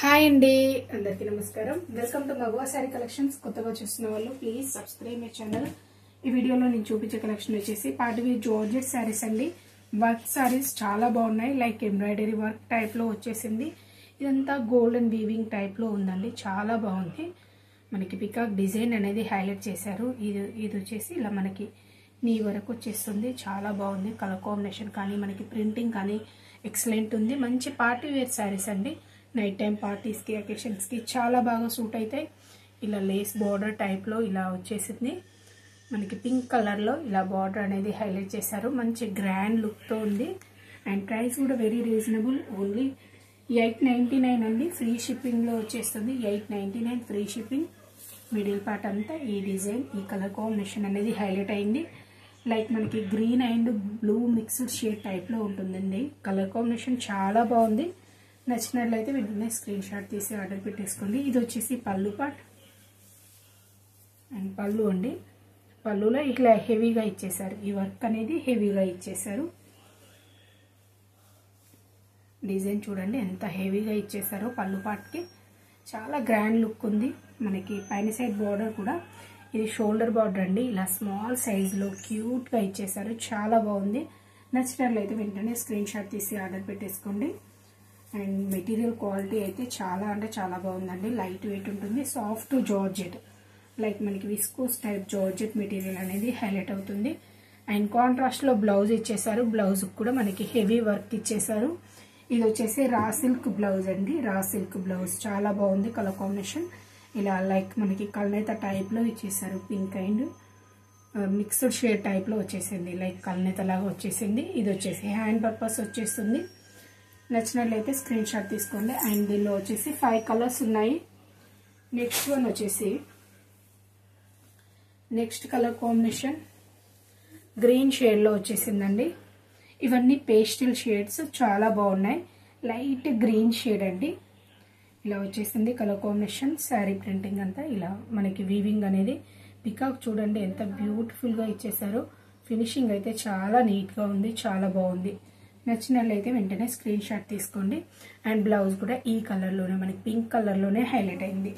hi అండి అందరికీ నమస్కారం వెల్కమ్ టు మగవా శారీ కలెక్షన్స్ కొత్తగా చూస్తున్న వాళ్ళు ప్లీజ్ సబ్స్క్రైబ్ మై ఛానల్ ఈ వీడియోలో నేను చూపించే కలెక్షన్ వచ్చేసి పార్టీవీ జార్జెట్ శారీస్ అండి వర్క్ శారీస్ చాలా బాగున్నాయి లైక్ ఎంబ్రాయిడరీ వర్క్ టైప్లో వచ్చేసింది ఇదంతా గోల్డెన్ వీవింగ్ టైప్లో ఉందండి చాలా బాగుంది మనకి పికాక్ డిజైన్ అనేది హైలైట్ చేశారు ఇది ఇది వచ్చేసి ఇలా మనకి నీ వరకు వచ్చేస్తుంది చాలా బాగుంది కలర్ కాంబినేషన్ కానీ మనకి ప్రింటింగ్ కానీ ఎక్సలెంట్ ఉంది మంచి పార్టీ వేర్ శారీస్ అండి నైట్ టైం పార్టీస్కి అకేషన్స్కి చాలా బాగా సూట్ అవుతాయి ఇలా లేస్ బార్డర్ టైప్లో ఇలా వచ్చేసింది మనకి పింక్ కలర్లో ఇలా బార్డర్ అనేది హైలైట్ చేశారు మంచి గ్రాండ్ లుక్తో ఉంది అండ్ ప్రైస్ కూడా very reasonable only eight ninety nine అండి ఫ్రీ షిప్పింగ్లో వచ్చేస్తుంది eight ninety nine free shipping middle part అంతా ఈ డిజైన్ ఈ కలర్ కాంబినేషన్ అనేది హైలైట్ అయింది లైక్ మనకి green and blue mixed shade టైప్లో ఉంటుందండి కలర్ కాంబినేషన్ చాలా బాగుంది నచ్చినట్లయితే వెంటనే స్క్రీన్ షాట్ తీసి ఆర్డర్ పెట్టేసుకోండి ఇది వచ్చేసి పళ్ళు పార్ట్ అండ్ పళ్ళు అండి పళ్ళులో ఇట్లా హెవీగా ఇచ్చేసారు ఈ వర్క్ అనేది హెవీగా ఇచ్చేసారు డిజైన్ చూడండి ఎంత హెవీగా ఇచ్చేసారో పళ్ళు పార్ట్కి చాలా గ్రాండ్ లుక్ ఉంది మనకి పైన సైడ్ బార్డర్ కూడా ఇది షోల్డర్ బార్డర్ అండి ఇలా స్మాల్ సైజులో క్యూట్గా ఇచ్చేసారు చాలా బాగుంది నచ్చినట్లయితే వెంటనే స్క్రీన్ షాట్ తీసి ఆర్డర్ పెట్టేసుకోండి అండ్ మెటీరియల్ క్వాలిటీ అయితే చాలా అంటే చాలా బాగుందండి లైట్ వెయిట్ ఉంటుంది సాఫ్ట్ జార్జెట్ లైక్ మనకి విస్కోస్ టైప్ జార్జెట్ మెటీరియల్ అనేది హైలైట్ అవుతుంది అండ్ కాంట్రాస్ట్లో బ్లౌజ్ ఇచ్చేసారు బ్లౌజ్ కూడా మనకి హెవీ వర్క్ ఇచ్చేసారు ఇది వచ్చేసి రా సిల్క్ బ్లౌజ్ అండి రా సిల్క్ బ్లౌజ్ చాలా బాగుంది కలర్ కాంబినేషన్ ఇలా లైక్ మనకి కల్నేత టైప్లో ఇచ్చేసారు పింక్ అండ్ మిక్స్డ్ షేడ్ టైప్లో వచ్చేసింది లైక్ కల్నేత లాగా వచ్చేసింది ఇది వచ్చేసి హ్యాండ్ పర్పస్ వచ్చేస్తుంది నచ్చినట్లయితే స్క్రీన్ షాట్ తీసుకోండి అండ్ దీనిలో వచ్చేసి ఫైవ్ కలర్స్ ఉన్నాయి నెక్స్ట్ వన్ వచ్చేసి నెక్స్ట్ కలర్ కాంబినేషన్ గ్రీన్ షేడ్లో వచ్చేసిందండి ఇవన్నీ పేస్టిల్ షేడ్స్ చాలా బాగున్నాయి లైట్ గ్రీన్ షేడ్ అండి ఇలా వచ్చేసింది కలర్ కాంబినేషన్ శారీ ప్రింటింగ్ అంతా ఇలా మనకి వీవింగ్ అనేది పికాక్ చూడండి ఎంత బ్యూటిఫుల్గా ఇచ్చేసారో ఫినిషింగ్ అయితే చాలా నీట్గా ఉంది చాలా బాగుంది నచ్చినట్లయితే వెంటనే స్క్రీన్ షాట్ తీసుకోండి అండ్ బ్లౌజ్ కూడా ఈ కలర్లోనే మనకి పింక్ కలర్లోనే హైలైట్ అయింది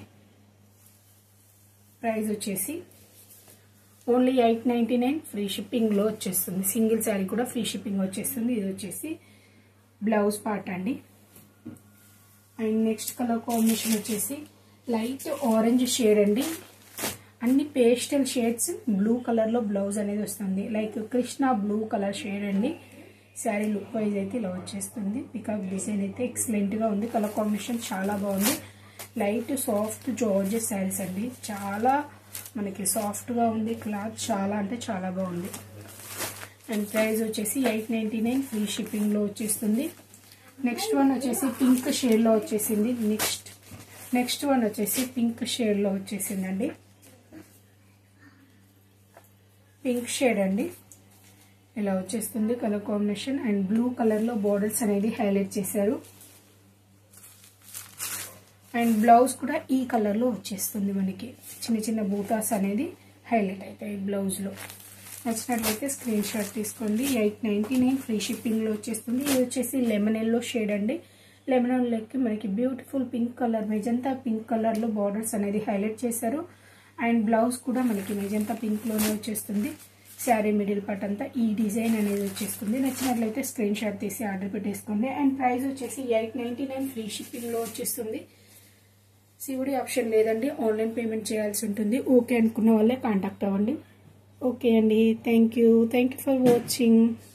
ప్రైస్ వచ్చేసి only eight ninety nine free షిప్పింగ్లో వచ్చేస్తుంది సింగిల్ శారీ కూడా ఫ్రీ షిప్పింగ్ వచ్చేస్తుంది ఇది వచ్చేసి బ్లౌజ్ పార్ట్ అండి అండ్ నెక్స్ట్ కలర్ కాంబినేషన్ వచ్చేసి లైట్ ఆరెంజ్ షేడ్ అండి అన్ని పేస్టల్ షేడ్స్ బ్లూ కలర్లో బ్లౌజ్ అనేది వస్తుంది like Krishna blue colour shade అండి శారీ లుక్ వైజ్ అయితే ఇలా వచ్చేస్తుంది పికాక్ డిజైన్ అయితే ఎక్సలెంట్గా ఉంది కలర్ కాంబినేషన్ చాలా బాగుంది లైట్ సాఫ్ట్ జార్జెస్ శారీస్ అండి చాలా మనకి సాఫ్ట్గా ఉంది క్లాత్ చాలా అంటే చాలా బాగుంది అండ్ ప్రైస్ వచ్చేసి ఎయిట్ నైంటీ నైన్ ఫ్రీ షిప్పింగ్లో వచ్చేస్తుంది నెక్స్ట్ వన్ వచ్చేసి పింక్ షేడ్లో వచ్చేసింది నెక్స్ట్ నెక్స్ట్ వన్ వచ్చేసి పింక్ షేడ్లో వచ్చేసిందండి పింక్ షేడ్ అండి ఇలా వచ్చేస్తుంది కలర్ కాంబినేషన్ అండ్ బ్లూ కలర్లో బార్డర్స్ అనేది హైలైట్ చేశారు అండ్ బ్లౌజ్ కూడా ఈ కలర్లో వచ్చేస్తుంది మనకి చిన్న చిన్న బూటాస్ అనేది హైలైట్ అవుతాయి బ్లౌజ్లో నచ్చినట్లయితే స్క్రీన్ షాట్ తీసుకోండి ఎయిట్ నైంటీ నైన్ ఫ్రీ షిప్పింగ్లో వచ్చేస్తుంది ఇది వచ్చేసి లెమన్ ఎల్లో షేడ్ అండి లెమన్ ఎల్లోకి మనకి beautiful pink colour magenta pink కలర్లో బార్డర్స్ అనేది హైలైట్ చేశారు అండ్ బ్లౌజ్ కూడా మనకి మెజంతా పింక్లోనే వచ్చేస్తుంది శారీ మిడిల్ పార్ట్ అంతా ఈ డిజైన్ అనేది వచ్చేస్తుంది నచ్చినట్లయితే స్క్రీన్ షాట్ తీసి ఆర్డర్ పెట్టేసుకోండి అండ్ ప్రైస్ వచ్చేసి ఎయిట్ నైంటీ నైన్ ఫ్రీ షిప్పింగ్లో వచ్చేస్తుంది సివిడి ఆప్షన్ లేదండి ఆన్లైన్ పేమెంట్ చేయాల్సి ఉంటుంది ఓకే అనుకున్న వాళ్ళే కాంటాక్ట్ అవ్వండి ఓకే అండి thank you thank you for watching